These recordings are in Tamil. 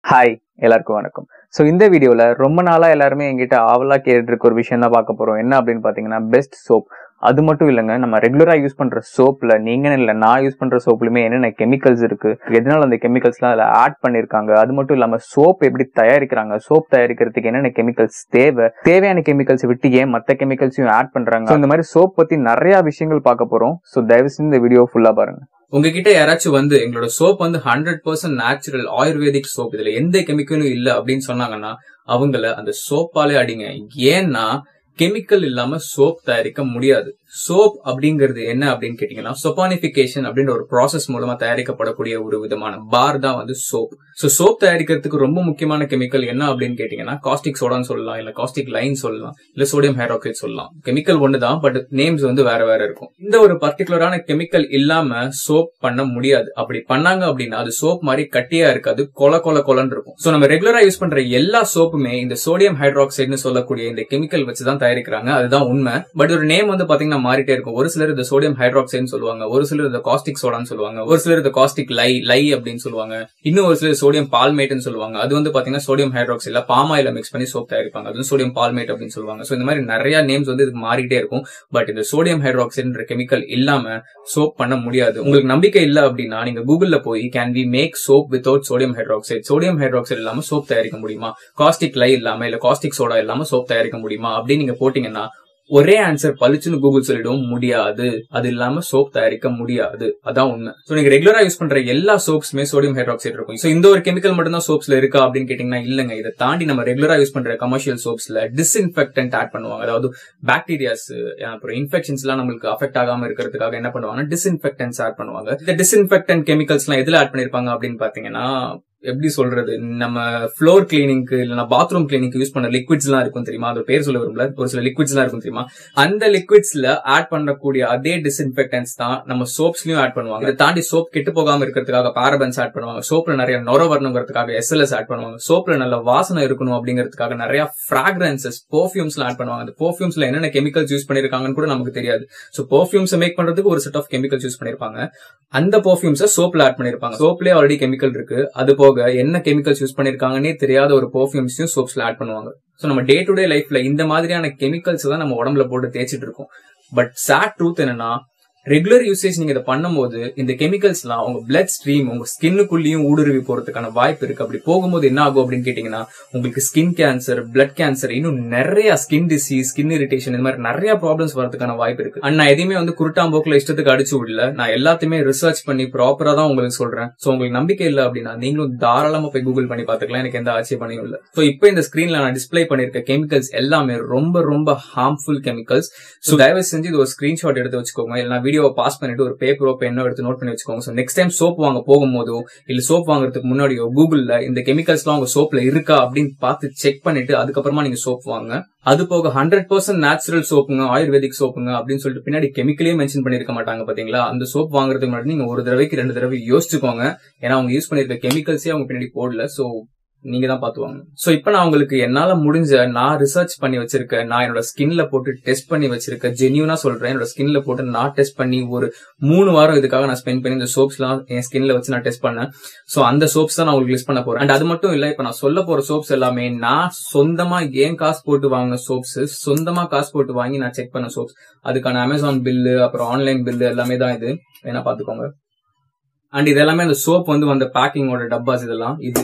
ஹாய் எல்லாருக்கும் வணக்கம் ஸோ இந்த வீடியோவில் ரொம்ப நாளாக எல்லாருமே எங்கிட்ட ஆவலாக கேட்டுட்டு இருக்க ஒரு விஷயம் தான் பார்க்க போகிறோம் என்ன அப்படின்னு பார்த்தீங்கன்னா பெஸ்ட் சோப் அது மட்டும் இல்லைங்க நம்ம ரெகுலராக யூஸ் பண்ணுற சோப்பில் நீங்கள் இல்லை நான் யூஸ் பண்ணுற சோப்லையுமே என்னென்ன கெமிக்கல்ஸ் இருக்குது எதனால அந்த கெமிக்கல்ஸ்லாம் அதில் ஆட் பண்ணியிருக்காங்க அது மட்டும் இல்லாமல் சோப் எப்படி தயாரிக்கிறாங்க சோப் தயாரிக்கிறதுக்கு என்னென்ன கெமிக்கல்ஸ் தேவை தேவையான கெமிக்கல்ஸ் விட்டு ஏன் மற்ற கெமிக்கல்ஸையும் ஆட் பண்ணுறாங்க ஸோ இந்த மாதிரி சோப் பற்றி நிறையா விஷயங்கள் பார்க்க போகிறோம் ஸோ தயவு செஞ்சு இந்த வீடியோ ஃபுல்லாக பாருங்க உங்ககிட்ட யாராச்சும் வந்து எங்களோட சோப் வந்து hundred percent natural ayurvedic soap இதுல எந்த கெமிக்கலும் இல்ல அப்படின்னு சொன்னாங்கன்னா அவங்கள அந்த சோப்பாலே அடிங்க ஏன்னா கெமிக்கல் இல்லாம சோப் தயாரிக்க முடியாது சோப் அப்படிங்கிறது என்ன அப்படின்னு கேட்டீங்கன்னா சொப்பானிபிகேஷன் அப்படின்ற ஒரு ப்ராசஸ் மூலமா தயாரிக்கப்படக்கூடிய ஒரு விதமான பார் தான் வந்து சோப் ஸோ சோப் தயாரிக்கிறதுக்கு ரொம்ப முக்கியமான கெமிக்கல் என்ன அப்படின்னு கேட்டீங்கன்னா காஸ்டிக் சோடான்னு சொல்லலாம் இல்ல காஸ்டிக் லைன் சொல்லலாம் இல்ல சோடியம் ஹைட்ராக்சைட் சொல்லலாம் கெமிக்கல் ஒன்று தான் பட் நேம்ஸ் வந்து வேற வேற இருக்கும் இந்த ஒரு பர்டிகுலரான கெமிக்கல் இல்லாம சோப் பண்ண முடியாது அப்படி பண்ணாங்க அப்படின்னா அது சோப் மாதிரி கட்டியா இருக்காது கொல கொல கொலன்னு இருக்கும் ஸோ நம்ம ரெகுலரா யூஸ் பண்ற எல்லா சோப்புமே இந்த சோடியம் ஹைட்ராக்சைட்னு சொல்லக்கூடிய இந்த கெமிக்கல் வச்சு தான் தயாரிக்கிறாங்க அதுதான் உண்மை பட் ஒரு நேம் வந்து பாத்தீங்கன்னா மாறிட்டே இருக்கும் ஒரு சிலர் இந்த சோடியம் ஹைட்ராக்சைட்னு சொல்லுவாங்க ஒரு சிலர் இந்த காஸ்டிக் சோடான்னு சொல்லுவாங்க ஒரு சிலர் இந்த காஸ்டிக் லை லை அப்படின்னு சொல்லுவாங்க இன்னும் ஒரு சிலர் சோடியம் பால்மேட்னு சொல்லுவாங்க அது வந்து பாத்தீங்கன்னா சோடியம் ஹைட்ராக்சைட்ல பாமாயில மிக்ஸ் பண்ணி சோப் தயாரிப்பாங்க அது சோடியம் பால்மேட் அப்படின்னு சொல்லுவாங்க ஸோ இந்த மாதிரி நிறைய நேம்ஸ் வந்து இதுக்கு மாறிட்டே இருக்கும் பட் இந்த சோடியம் ஹைட்ராக்சைட்ன்ற கெமிக்கல் இல்லாம சோப் பண்ண முடியாது உங்களுக்கு நம்பிக்கை இல்ல அப்படின்னா நீங்க கூகுள்ல போய் can we make soap without sodium hydroxide sodium hydroxide இல்லாம சோப் தயாரிக்க முடியுமா காஸ்டிக் லை இல்லாம இல்ல காஸ்டிக் சோடா இல்லாம சோப் தயாரிக்க முடியுமா அப்படின்னு நீங்க போட்டீங்கன்னா ஒரே ஆன்சர் பளிச்சுன்னு கூகுள் சொல்லிடும் முடியாது அது இல்லாம சோப் தயாரிக்க முடியாது அதான் உண்மை சோ நீங்க ரெகுலரா யூஸ் பண்ற எல்லா சோப்ஸ்மே சோடியம் ஹைட்ராக்சைட் இருக்கும் சோ இந்த ஒரு கெமிக்கல் மட்டும் தான் சோப்ஸ்ல இருக்கா அப்படின்னு கேட்டீங்கன்னா இல்லங்க இதை தாண்டி நம்ம ரெகுலரா யூஸ் பண்ற கமர்ஷியல் சோப்ஸ்ல டிஸ்இன்ஃபெக்டன்ட் ஆட் பண்ணுவாங்க அதாவது பாக்டீரியாஸ் அப்புறம் இன்ஃபெக்ஷன்ஸ் எல்லாம் நம்மளுக்கு அஃபெக்ட் ஆகாம இருக்கிறதுக்காக என்ன பண்ணுவாங்கன்னா டிஸ்இன்ஃபெக்டன்ஸ் ஆட் பண்ணுவாங்க இந்த டிஸ்இன்ஃபெக்டன்ட் கெமிக்கல்ஸ் எல்லாம் எதுல ஆட் பண்ணிருப்பாங்க அப்படின்னு பாத்தீங்கன்னா எப்படி சொல்றது நம்ம ஃப்ளோர் கிளீனிங்க்கு இல்லைன்னா பாத்ரூம் கிளீனிங் யூஸ் பண்ண லிக்விட்ஸ் எல்லாம் இருக்கும் தெரியுமா அது பேர் சொல்ல விரும்பல ஒரு சில லிக்விட்ஸ் எல்லாம் இருக்கும் தெரியுமா அந்த லிக்விட்ஸ்ல ஆட் பண்ணக்கூடிய அதே டிஸ்இன்ஃபெக்டன்ஸ் தான் நம்ம சோப்ஸ்லயும் ஆட் பண்ணுவாங்க இதை தாண்டி சோப் கெட்டு போகாம இருக்கிறதுக்காக பாரபன்ஸ் ஆட் பண்ணுவாங்க சோப்ல நிறைய நொர வரணுங்கிறதுக்காக எஸ்எல்எஸ் ஆட் பண்ணுவாங்க சோப்ல நல்ல வாசனை இருக்கணும் அப்படிங்கிறதுக்காக நிறைய ஃபிராக்ரன்சஸ் பெர்ஃபியூம்ஸ்ல ஆட் பண்ணுவாங்க அந்த பெர்ஃபியூம்ஸ்ல என்னென்ன கெமிக்கல்ஸ் யூஸ் பண்ணிருக்காங்கன்னு கூட நமக்கு தெரியாது சோ பெர்ஃபியூம்ஸ் மேக் பண்றதுக்கு ஒரு செட் ஆஃப் கெமிக்கல்ஸ் யூஸ் பண்ணிருப்பாங்க அந்த பெர்ஃபியூம்ஸை சோப்ல ஆட் பண்ணிருப்பாங்க சோப்லயே ஆல்ரெடி கெமிக்கல் இருக்கு அது போக என்ன கெமிக்கல்ஸ் யூஸ் பண்ணிருக்காங்கன்னே தெரியாத ஒரு பெர்ஃபியூம்ஸையும் சோப்ஸ்ல ஆட் பண்ணுவாங்க ஸோ நம்ம டே டு டே லைஃப்ல இந்த மாதிரியான கெமிக்கல்ஸ் தான் நம்ம உடம்புல போட்டு தேய்ச்சிட்டு இருக்கோம் பட் சேட் ட்ரூத் என்னன்னா ரெகுலர் யூசேஜ் நீங்க இதை பண்ணும்போது இந்த கெமிக்கல்ஸ்லாம் உங்க பிளட் ஸ்ட்ரீம் உங்க ஸ்கின்னுக்குள்ளேயும் ஊடுருவி போறதுக்கான வாய்ப்பு இருக்கு அப்படி போகும்போது என்ன ஆகும் அப்படின்னு கேட்டீங்கன்னா உங்களுக்கு ஸ்கின் கேன்சர் பிளட் கேன்சர் இன்னும் நிறைய ஸ்கின் டிசீஸ் ஸ்கின் இரிட்டேஷன் இந்த மாதிரி நிறைய ப்ராப்ளம்ஸ் வரதுக்கான வாய்ப்பு இருக்கு அண்ட் நான் எதையுமே வந்து குருட்டாம்போக்குல இஷ்டத்துக்கு அடிச்சு விடல நான் எல்லாத்தையுமே ரிசர்ச் பண்ணி ப்ராப்பரா தான் உங்களுக்கு சொல்றேன் சோ உங்களுக்கு நம்பிக்கை இல்லை அப்படின்னா நீங்களும் தாராளமா போய் கூகுள் பண்ணி பாத்துக்கலாம் எனக்கு எந்த ஆட்சேபனையும் இல்லை சோ இப்போ இந்த ஸ்கிரீன்ல நான் டிஸ்பிளே பண்ணிருக்க கெமிக்கல்ஸ் எல்லாமே ரொம்ப ரொம்ப ஹார்ம்ஃபுல் கெமிக்கல்ஸ் சோ தயவு செஞ்சு இது ஒரு ஸ்கிரீன்ஷாட் எடுத்து வச்சுக்கோங்க இல்லை வீடியோவை பாஸ் பண்ணிட்டு ஒரு பேப்பரோ பெண்ணோ எடுத்து நோட் பண்ணி வச்சுக்கோங்க ஸோ நெக்ஸ்ட் டைம் சோப் வாங்க போகும்போதோ இல்ல சோப் வாங்குறதுக்கு முன்னாடியோ கூகுள்ல இந்த கெமிக்கல்ஸ்லாம் உங்க சோப்ல இருக்கா அப்படின்னு பார்த்து செக் பண்ணிட்டு அதுக்கப்புறமா நீங்க சோப் வாங்க அது போக ஹண்ட்ரட் பர்சன்ட் நேச்சுரல் சோப்புங்க ஆயுர்வேதிக் சோப்புங்க அப்படின்னு சொல்லிட்டு பின்னாடி கெமிக்கலே மென்ஷன் பண்ணிருக்க மாட்டாங்க பாத்தீங்களா அந்த சோப் வாங்குறதுக்கு முன்னாடி நீங்க ஒரு தடவைக்கு ரெண்டு தடவை யோசிச்சுக்கோங்க ஏன்னா அவங்க யூஸ் பண்ணிருக்க கெமிக்கல்ஸே அவங்க பின்னாடி போடல சோ நீங்க தான் பாத்துவாங்க சோ இப்போ நான் உங்களுக்கு என்னால முடிஞ்ச நான் ரிசர்ச் பண்ணி வச்சிருக்கேன் நான் என்னோட ஸ்கின்ல போட்டு டெஸ்ட் பண்ணி வச்சிருக்கேன் ஜென்யூனா சொல்றேன் என்னோட ஸ்கின்ல போட்டு நான் டெஸ்ட் பண்ணி ஒரு மூணு வாரம் இதுக்காக நான் ஸ்பெண்ட் பண்ணி இந்த சோப்ஸ் எல்லாம் என் ஸ்கின்ல வச்சு நான் டெஸ்ட் பண்ணேன் சோ அந்த சோப்ஸ் தான் நான் உங்களுக்கு லிஸ்ட் பண்ண போறேன் அண்ட் அது மட்டும் இல்ல இப்ப நான் சொல்ல போற சோப்ஸ் எல்லாமே நான் சொந்தமா ஏன் காசு போட்டு வாங்கின சோப்ஸ் சொந்தமா காசு போட்டு வாங்கி நான் செக் பண்ண சோப்ஸ் அதுக்கான அமேசான் பில்லு அப்புறம் ஆன்லைன் பில்லு எல்லாமே தான் இது வேணா பாத்துக்கோங்க அண்ட் இது எல்லாமே அந்த சோப் வந்து வந்த பேக்கிங்கோட டப்பாஸ் இதெல்லாம் இது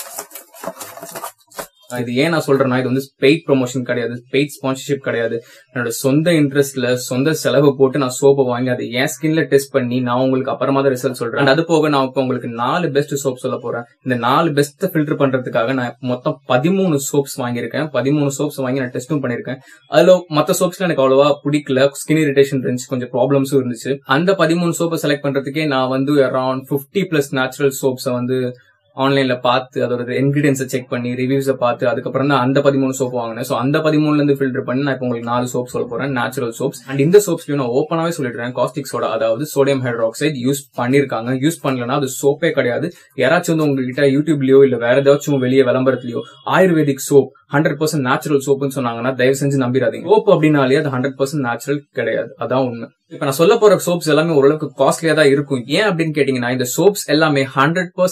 இது ஏன் நான் சொல்றேன்னா இது வந்து பெய்ட் ப்ரொமோஷன் கிடையாது பெய்ட் ஸ்பான்சர்ஷிப் கிடையாது என்னோட சொந்த இன்ட்ரெஸ்ட்ல சொந்த செலவு போட்டு நான் சோப்பை வாங்கி அதை என் ஸ்கின்ல டெஸ்ட் பண்ணி நான் உங்களுக்கு அப்புறமா தான் ரிசல்ட் சொல்றேன் And அது போக நான் இப்போ உங்களுக்கு நாலு பெஸ்ட் சோப் சொல்ல போறேன் இந்த நாலு பெஸ்ட் ஃபில்டர் பண்றதுக்காக நான் மொத்தம் பதிமூணு சோப்ஸ் வாங்கியிருக்கேன் பதிமூணு சோப்ஸ் வாங்கி நான் டெஸ்ட்டும் பண்ணிருக்கேன் அதுல மத்த சோப்ஸ்ல எனக்கு அவ்வளவா பிடிக்கல ஸ்கின் இரிட்டேஷன் இருந்துச்சு கொஞ்சம் ப்ராப்ளம்ஸும் இருந்துச்சு அந்த பதிமூணு சோப்பை செலக்ட் பண்றதுக்கே நான் வந்து அரௌண்ட் பிப்டி பிளஸ் நேச்சுரல் சோப்ஸை வந்து ஆன்லைன்ல பார்த்து அதோட இன்கிரீடியன்ஸை செக் பண்ணி ரிவ்யூஸை பார்த்து அதுக்கப்புறம் தான் அந்த பதிமூணு சோப் வாங்கினேன் ஸோ அந்த பதிமூணுல இருந்து ஃபில்டர் பண்ணி நான் இப்போ உங்களுக்கு நாலு சோப் சொல்ல போறேன் நேச்சுரல் சோப்ஸ் அண்ட் இந்த சோப்ஸ்லயும் நான் ஓப்பனாவே சொல்லிடுறேன் காஸ்டிக் சோடா அதாவது சோடியம் ஹைட்ராக்சைடு யூஸ் பண்ணிருக்காங்க யூஸ் பண்ணலன்னா அது சோப்பே கிடையாது யாராச்சும் வந்து உங்ககிட்ட யூடியூப்லயோ இல்ல வேற ஏதாச்சும் வெளியே விளம்பரத்துலயோ ayurvedic soap hundred percent natural சோப்புன்னு சொன்னாங்கன்னா தயவு செஞ்சு நம்பிடாதீங்க சோப் அப்படின்னாலே அது ஹண்ட்ரட் பர்சன்ட் நேச்சுரல் கிடையாது அதான் உண்மை இப்ப நான் சொல்ல போற சோப்ஸ் எல்லாமே ஓரளவுக்கு காஸ்ட்லியா தான் இருக்கும் ஏன் அப்படின்னு கேட்டீங்கன்னா இந்த சோப்ஸ் எல்லாமே hundred percent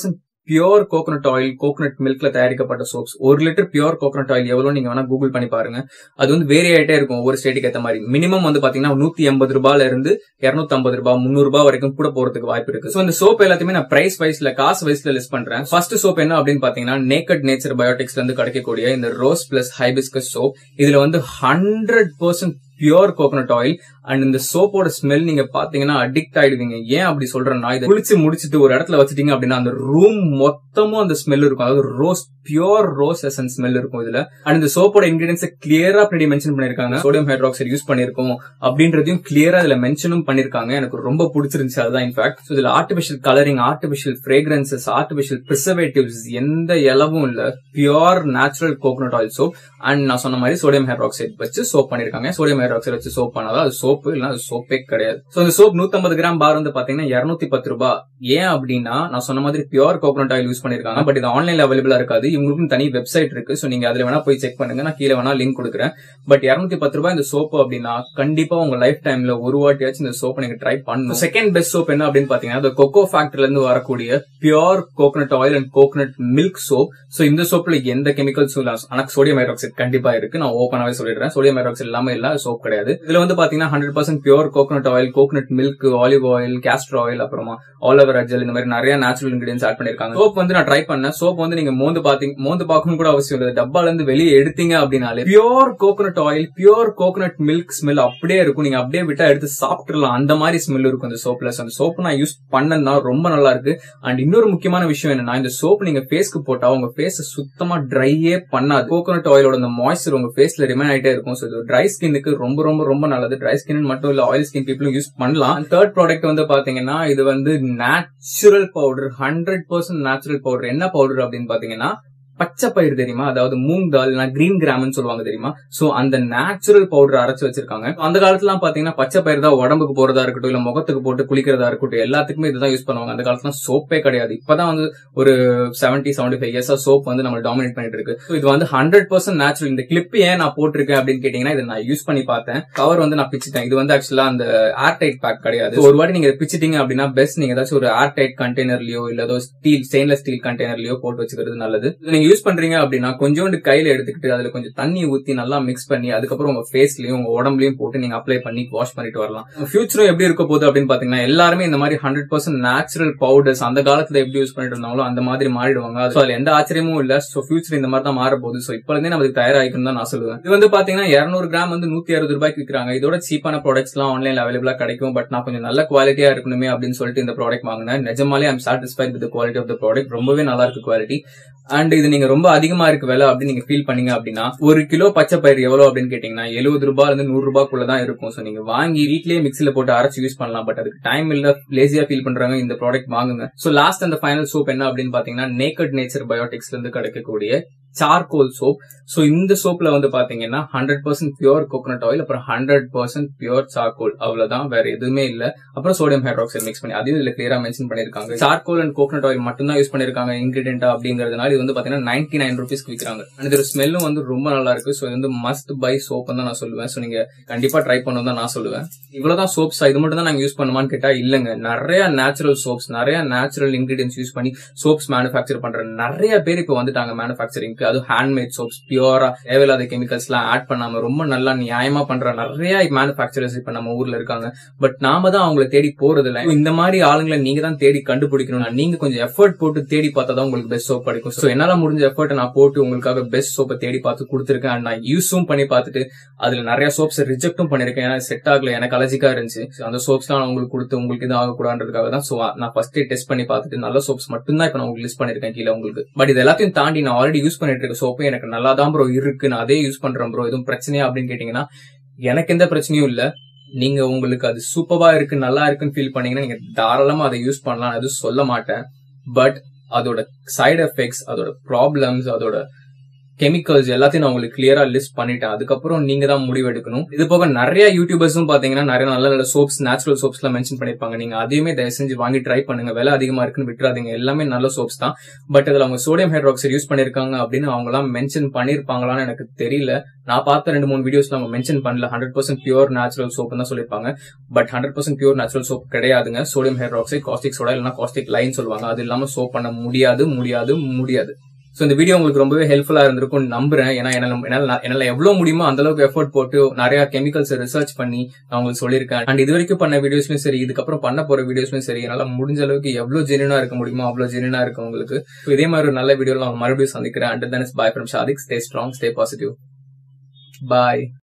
pure coconut oil coconut மில்க்ல தயாரிக்கப்பட்ட சோப்ஸ் ஒரு லிட்டர் பியோர் கோகனட் ஆயில் எவ்வளவு நீங்க வேணா கூகுள் பண்ணி பாருங்க அது வந்து வேரி ஆயிட்டே இருக்கும் ஒவ்வொரு ஸ்டேட்டுக்கு ஏத்த மாதிரி மினிமம் வந்து பாத்தீங்கன்னா நூத்தி எண்பது ரூபாயில இருந்து இருநூத்தி ஐம்பது ரூபாய் முந்நூறு ரூபாய் வரைக்கும் கூட போறதுக்கு வாய்ப்பு இருக்கு சோ இந்த சோப் எல்லாத்தையுமே நான் பிரைஸ் வைஸ்ல காசு வைஸ்ல லிஸ்ட் பண்றேன் ஃபர்ஸ்ட் சோப் என்ன அப்படின்னு பாத்தீங்கன்னா நேக்கட் நேச்சர் பயோட்டிக்ஸ்ல இருந்து கிடைக்கக்கூடிய இந்த ரோஸ் பிளஸ் ஹைபிஸ்கஸ் சோப் இதுல வந்து hundred percent pure coconut oil and இந்த சோப்போட ஸ்மெல் நீங்க பாத்தீங்கன்னா அடிக்ட் ஆயிடுவீங்க ஏன் அப்படி சொல்றேன்னா இதை குளிச்சு முடிச்சிட்டு ஒரு இடத்துல வச்சுட்டீங்க அப்படின்னா அந்த ரூம் மொத்தமும் அந்த ஸ்மெல் இருக்கும் அதாவது rose pure rose essence smell இருக்கும் இதுல அண்ட் இந்த சோப்போட இன்கிரீடியன்ஸ் கிளியரா பின்னாடி மென்ஷன் பண்ணிருக்காங்க சோடியம் ஹைட்ராக்சைடு யூஸ் பண்ணிருக்கோம் அப்படின்றதையும் கிளியரா இதுல மென்ஷனும் பண்ணிருக்காங்க எனக்கு ரொம்ப பிடிச்சிருந்துச்சு அதுதான் இன்ஃபேக்ட் இதுல artificial colouring artificial fragrances artificial preservatives எந்த இலவும் இல்ல pure natural coconut oil soap and நான் சொன்ன மாதிரி சோடியம் ஹைட்ராக்சைடு வச்சு சோப் பண்ணிருக்காங்க சோடியம் ஹைட்ராக்சைடு வச்சு சோப் பண்ணாதான் அது சோப்பு இல்ல அது சோப்பே கிடையாது சோ இந்த சோப் 150 கிராம் பார் வந்து பாத்தீங்கன்னா 210 பத்து ரூபாய் ஏன் அப்படின்னா நான் சொன்ன மாதிரி பியோர் கோகனட் ஆயில் யூஸ் பண்ணிருக்காங்க பட் இது ஆன்லைன்ல அவைலபிளா இருக்காது இவங்களுக்கும் தனி வெப்சைட் இருக்கு சோ நீங்க அதுல வேணா போய் செக் பண்ணுங்க நான் கீழே வேணா லிங்க் கொடுக்குறேன் பட் 210 பத்து ரூபாய் இந்த சோப்பு அப்படின்னா கண்டிப்பா உங்க லைஃப் டைம்ல ஒரு வாட்டியாச்சும் இந்த சோப்பை நீங்க ட்ரை பண்ணணும் செகண்ட் பெஸ்ட் சோப் என்ன அப்படின்னு பாத்தீங்கன்னா இந்த கொக்கோ ஃபேக்டரில இருந்து வரக்கூடிய pure coconut oil and coconut milk soap so இந்த சோப்ல எந்த கெமிக்கல்ஸும் இல்ல ஆனா சோடியம் ஹைட்ராக்சைடு கண்டிப்பா இருக்கு நான் ஓப்பனாவே சொல்லிடுறேன் சோடியம் ஹைட்ராக்சைடு இல்லாம இல்ல சோப் கிடையாது இதுல வந்து பாத்தீங்கன்னா hundred percent pure coconut oil coconut milk olive oil castor oil அப்புறமா ஆலோவேரா ஜெல் இந்த மாதிரி நிறைய நேச்சுரல் இன்கிரியன்ஸ் ஆட் பண்ணிருக்காங்க சோப் வந்து நான் ட்ரை பண்ணேன் சோப் வந்து நீங்க மோந்து பாத்தீங்க மோந்து பார்க்கணும் கூட அவசியம் இல்லை டப்பால இருந்து வெளியே எடுத்தீங்க அப்படின்னாலே pure coconut oil pure coconut milk smell அப்படியே இருக்கும் நீங்க அப்படியே விட்டா எடுத்து சாப்பிட்டுலாம் அந்த மாதிரி ஸ்மெல் இருக்கும் இந்த சோப்ல அந்த சோப் நான் யூஸ் பண்ணனா ரொம்ப நல்லா இருக்கு அண்ட் இன்னொரு முக்கியமான விஷயம் என்னன்னா இந்த சோப் நீங்க ஃபேஸ்க்கு போட்டா உங்க ஃபேஸ் சுத்தமா ட்ரையே பண்ணாது கோகனட் ஆயிலோட அந்த மாய்ஸ்சர் உங்க ஃபேஸ்ல ரிமைன் ஆயிட்டே இருக்கும் ஸோ இது ட்ரை ஸ்கின்னுக்கு ரொம்ப ரொம்ப ரொம்ப நல்லது ட்ரை ஸ்கின் மட்டும் இல்ல ஆயில் ஸ்கின் பீப்புளும் யூஸ் பண்ணலாம் தேர்ட் ப்ராடக்ட் வந்து பாத்தீங்கன்னா இது வந்து natural powder hundred percent natural powder என்ன பவுடர் அப்படின்னு பாத்தீங்கன்னா பச்சை பயிர் தெரியுமா அதாவது மூங் தால் கிரீன் கிராம்னு சொல்லுவாங்க தெரியுமா சோ அந்த நேச்சுரல் பவுடர் அரைச்சு வச்சிருக்காங்க அந்த காலத்துல பாத்தீங்கன்னா பச்சை பயிர் தான் உடம்புக்கு போறதா இருக்கட்டும் இல்ல முகத்துக்கு போட்டு குளிக்கிறதா இருக்கட்டும் எல்லாத்துக்குமே இதுதான் யூஸ் பண்ணுவாங்க அந்த காலத்துல சோப்பே கிடையாது இப்பதான் வந்து ஒரு செவன்டி செவன்டி ஃபைவ் இயர்ஸா சோப் வந்து நம்ம டாமினேட் பண்ணிட்டு இருக்கு So இது வந்து ஹண்ட்ரட் பர்சன்ட் நேச்சுரல் இந்த கிளிப் ஏன் நான் போட்டிருக்கேன் அப்படின்னு கேட்டீங்கன்னா இதை நான் யூஸ் பண்ணி பார்த்தேன் கவர் வந்து நான் பிச்சிட்டேன் இது வந்து ஆக்சுவலா அந்த ஏர் டைட் பேக் கிடையாது So ஒரு வாட்டி நீங்க பிச்சிட்டீங்க அப்படின்னா பெஸ்ட் நீங்க ஏதாச்சும் ஒரு ஏர் டைட் கண்டெய்னர்லயோ இல்ல ஏதோ ஸ்டீல் ஸ்டெயின்லெஸ் ஸ்டீல் கண்டெய்னர்லயோ போட்டு வச்சுக்கிறது நல்லது இது நீங்க யூஸ் பண்றீங்க அப்படின்னா கொஞ்சோண்டு கையில எடுத்துக்கிட்டு அதுல கொஞ்சம் தண்ணி ஊத்தி நல்லா மிக்ஸ் பண்ணி அதுக்கப்புறம் உங்க ஃபேஸ்லயும் உங்க உடம்புலயும் போட்டு நீங்க அப்ளை பண்ணி வாஷ் பண்ணிட்டு வரலாம் ஃபியூச்சரும் எப்படி இருக்க போகுது அப்படின்னு பாத்தீங்கன்னா எல்லாருமே இந்த மாதிரி ஹண்ட்ரட் பர்சன்ட் நேச்சுரல் பவுடர்ஸ் அந்த காலத்துல எப்படி யூஸ் பண்ணிட்டு இருந்தாங்களோ அந்த மாதிரி மாறிடுவாங்க So அதுல எந்த ஆச்சரியமும் இல்ல சோ ஃபியூச்சர் இந்த மாதிரி தான் மாற போகுது சோ இப்ப இருந்தே நமக்கு தயாராகிக்கணும் தான் நான் சொல்லுவேன் இது வந்து பாத்தீங்கன்னா 200 கிராம் வந்து நூத்தி அறுபது ரூபாய்க்கு விற்கிறாங்க இதோட சீப்பான ப்ராடக்ட்ஸ் எல்லாம் ஆன்லைன்ல அவைலபிளா கிடைக்கும் பட் நான் கொஞ்சம் நல்ல குவாலிட்டியா இருக்கணுமே அப்படின்னு சொல்லிட்டு இந்த ப்ராடக்ட் வாங்கினேன் நிஜமாலே I'm satisfied with quality of the product ரொம்பவே நல்லா இருக்கு குவாலிட்டி அண்ட் இது நீங்க ரொம்ப அதிகமா இருக்கு விலை அப்படின்னு நீங்க ஃபீல் பண்ணீங்க அப்படின்னா ஒரு கிலோ பச்சை பயிர் எவ்வளவு அப்படின்னு கேட்டீங்கன்னா எழுபது ரூபாய் இருந்து நூறு ரூபாய்க்குள்ள தான் இருக்கும் சோ நீங்க வாங்கி வீட்லயே மிக்ஸில போட்டு அரைச்சு யூஸ் பண்ணலாம் பட் அதுக்கு டைம் இல்ல லேசியா ஃபீல் பண்றாங்க இந்த ப்ராடக்ட் வாங்குங்க சோ லாஸ்ட் அந்த ஃபைனல் சோப் என்ன அப்படின்னு பாத்தீங்கன்னா நேக்கட் நேச்சர் பயோட்டிக்ஸ்ல இருந்து கிடைக்கக்கூடிய சார்கோல் சோப் சோ இந்த சோப்ல வந்து பாத்தீங்கன்னா hundred percent pure coconut oil அப்புறம் ஹண்ட்ரட் பர்சன்ட் பியூர் சார்கோல் அவ்வளவுதான் வேற எதுவுமே இல்ல அப்புறம் சோடியம் ஹைட்ராக்சைடு மிக்ஸ் பண்ணி அதையும் இதுல கிளியரா மென்ஷன் பண்ணிருக்காங்க சார்கோல் அண்ட் கோகனட் ஆயில் மட்டும் தான் யூஸ் பண்ணிருக்காங்க இன்கிரீடியன்டா அப்படிங்கறதுனால இது வந்து பாத்தீங்கன்னா நைன்டி நைன் ருபீஸ்க்கு விற்கிறாங்க அண்ட் இதோட ஸ்மெல்லும் வந்து ரொம்ப நல்லா இருக்கு சோ இது வந்து மஸ்ட் பை சோப் தான் நான் சொல்லுவேன் சோ நீங்க கண்டிப்பா ட்ரை பண்ணணும் தான் நான் சொல்லுவேன் இவ்வளவுதான் சோப்ஸ் இது மட்டும் தான் நாங்க யூஸ் பண்ணுமான்னு கேட்டா இல்லங்க நிறைய நேச்சுரல் சோப்ஸ் நிறைய நேச்சுரல் இன்கிரீடியன்ஸ் யூஸ் பண்ணி சோப்ஸ் மேனுஃபேக்சர் பண்ற நிறைய பேர் இப்ப வந்துட்டாங்க மேனுஃபேக்சரிங்க்கு அது ஹேண்ட்மேட் சோப்ஸ் பியூரா தேவையில்லாத கெமிக்கல்ஸ் எல்லாம் ஆட் பண்ணாம ரொம்ப நல்லா நியாயமா பண்ற நிறைய மேனுஃபேக்சரர்ஸ் இப்ப நம்ம ஊர்ல இருக்காங்க பட் நாம தான் அவங்கள தேடி போறது இல்ல இந்த மாதிரி ஆளுங்களை நீங்க தான் தேடி கண்டுபிடிக்கணும் நீங்க கொஞ்சம் எஃபர்ட் போட்டு தேடி பார்த்தா தான் உங்களுக்கு பெஸ்ட் சோப் கிடைக்கும் சோ என்னால முடிஞ்ச எஃபர்ட் நான் போட்டு உங்களுக்காக பெஸ்ட் சோப்பை தேடி பார்த்து கொடுத்துருக்கேன் அண்ட் நான் யூஸும் பண்ணி பார்த்துட்டு அதுல நிறைய சோப்ஸ் ரிஜெக்டும் பண்ணிருக்கேன் ஏன்னா செட் ஆகல எனக்கு அலர்ஜிக்கா இருந்துச்சு So அந்த சோப்ஸ் நான் உங்களுக்கு கொடுத்து உங்களுக்கு இது ஆகக்கூடாதுன்றதுக்காக தான் சோ நான் ஃபர்ஸ்ட் டெஸ்ட் பண்ணி பார்த்துட்டு நல்ல சோப்ஸ் மட்டும் தான் இப்ப நான் உங்களுக்கு லிஸ்ட் பண்ணிருக்கேன் கீழே உங்களுக்கு பட் இது எல்லாத்தையும் தாண்டி நான் ஆல்ரெடி யூஸ் பண்ணிட்டு இருக்க சோப்பு எனக்கு நல்லா தான் ப்ரோ இருக்கு நான் அதே யூஸ் பண்றேன் ப்ரோ எதுவும் பிரச்சனையா அப்படின்னு கேட்டீங்கன்னா எனக்கு எந்த பிரச்சனையும் இல்ல நீங்க உங்களுக்கு அது சூப்பரா இருக்கு நல்லா இருக்குன்னு ஃபீல் பண்ணீங்கன்னா நீங்க தாராளமா அதை யூஸ் பண்ணலாம் நான் எதுவும் சொல்ல மாட்டேன் பட் அதோட சைடு எஃபெக்ட்ஸ் அதோட ப்ராப்ளம்ஸ் அதோட கெமிக்கல்ஸ் எல்லாத்தையும் நான் உங்களுக்கு கிளியரா லிஸ்ட் பண்ணிட்டேன் அதுக்கப்புறம் நீங்க தான் முடிவு எடுக்கணும் இது போக நிறைய யூடியூபர்ஸும் பாத்தீங்கன்னா நிறைய நல்ல நல்ல சோப்ஸ் நேச்சுரல் சோப்ஸ் எல்லாம் மென்ஷன் பண்ணிருப்பாங்க நீங்க அதையுமே தயவு செஞ்சு வாங்கி ட்ரை பண்ணுங்க விலை அதிகமா இருக்குன்னு விட்டுறாதீங்க எல்லாமே நல்ல சோப்ஸ் தான் பட் அதுல அவங்க சோடியம் ஹைட்ராக்சைடு யூஸ் பண்ணிருக்காங்க அப்படின்னு அவங்க எல்லாம் மென்ஷன் பண்ணிருப்பாங்களான்னு எனக்கு தெரியல நான் பார்த்த ரெண்டு மூணு வீடியோஸ்ல அவங்க மென்ஷன் பண்ணல hundred percent pure natural soap தான் சொல்லிருப்பாங்க but hundred percent pure natural soap கிடையாதுங்க சோடியம் ஹைட்ராக்சைடு காஸ்டிக் சோடா இல்லைன்னா காஸ்டிக் லைன் சொல்லுவாங்க அது இல்லாம சோப் பண்ண முடியாது முடியாது முடியாது சோ இந்த வீடியோ உங்களுக்கு ரொம்பவே ஹெல்ப்ஃபுல்லா இருந்திருக்கும் நம்புறேன் ஏன்னா என்னால என்னால என்னால எவ்வளவு முடியுமோ அந்த அளவுக்கு எஃபோர்ட் போட்டு நிறைய கெமிக்கல்ஸ் ரிசர்ச் பண்ணி நான் உங்களுக்கு சொல்லியிருக்கேன் அண்ட் இது வரைக்கும் பண்ண வீடியோஸ்லயும் சரி இதுக்கப்புறம் பண்ண போற வீடியோஸ்லயும் சரி என்னால முடிஞ்ச அளவுக்கு எவ்வளவு ஜெனினா இருக்க முடியுமோ அவ்வளவு ஜெனினா இருக்கு உங்களுக்கு So இதே மாதிரி ஒரு நல்ல வீடியோல நான் மறுபடியும் சந்திக்கிறேன் and then is bye from Shadik stay strong stay positive bye